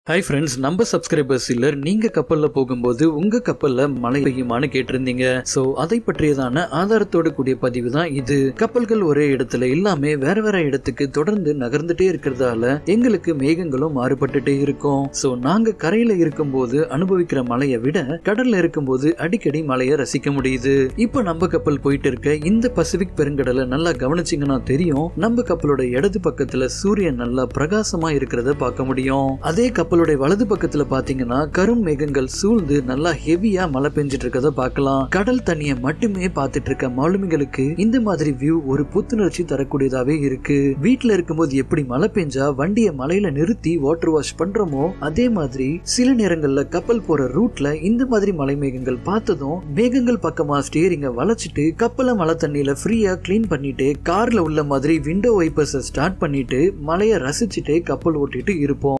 hi friends நம்ம subscribers சிலர் நீங்க கப்பல்ல போகும்போது உங்க கப்பல்ல மழை பெய்யுமான்னு கேட்டிருந்தீங்க சோ அதை பற்றியதான ஆதாரத்தோடு கூடிய பதிவு தான் இது கப்பல்கள் ஒரே இடத்துல இல்லாம வேற வேற இடத்துக்கு தொடர்ந்து நகர்ந்துட்டே இருக்கிறதால எங்களுக்கு மேகங்களும் மாறுபட்டுட்டே இருக்கும் சோ நாங்க கரையில இருக்கும்போது அனுபவிக்கிற மழையை விட கடல்ல இருக்கும்போது அடிக்கடி மழையை ரசிக்க முடியுது இப்போ நம்ம கப்பல் போயிட்டு இருக்க இந்த பசிபிக் பெருங்கடலை நல்லா கவனிச்சிங்கன்னா தெரியும் நம்ம கப்பலோட இடது பக்கத்துல சூரியன் நல்லா பிரகாசமா இருக்கிறத பார்க்க முடியும் அதே கப்பலுடைய வலது பக்கத்துல பாத்தீங்கன்னா கரும் மேகங்கள் சூழ்ந்து நல்லா ஹெவியா மழை பெஞ்சிட்டு இருக்கத பார்க்கலாம் கடல் தண்ணியை மட்டுமே பார்த்துட்டு இருக்க மாலுமிகளுக்கு இந்த மாதிரி வியூ ஒரு புத்துணர்ச்சி தரக்கூடியதாவே இருக்கு வீட்ல இருக்கும்போது எப்படி மழை பெஞ்சா வண்டியை மலையில நிறுத்தி வாட்டர் வாஷ் பண்றோமோ அதே மாதிரி சில நேரங்கள்ல கப்பல் போற ரூட்ல இந்த மாதிரி மலை மேகங்கள் பார்த்ததும் மேகங்கள் பக்கமா ஸ்டியரிங்க வளைச்சிட்டு கப்பலை மழை தண்ணியில ஃப்ரீயா க்ளீன் பண்ணிட்டு கார்ல உள்ள மாதிரி விண்டோ வைப்பர்ஸை ஸ்டார்ட் பண்ணிட்டு மலையை ரசிச்சுட்டே கப்பல் ஓட்டிட்டு இருப்போம்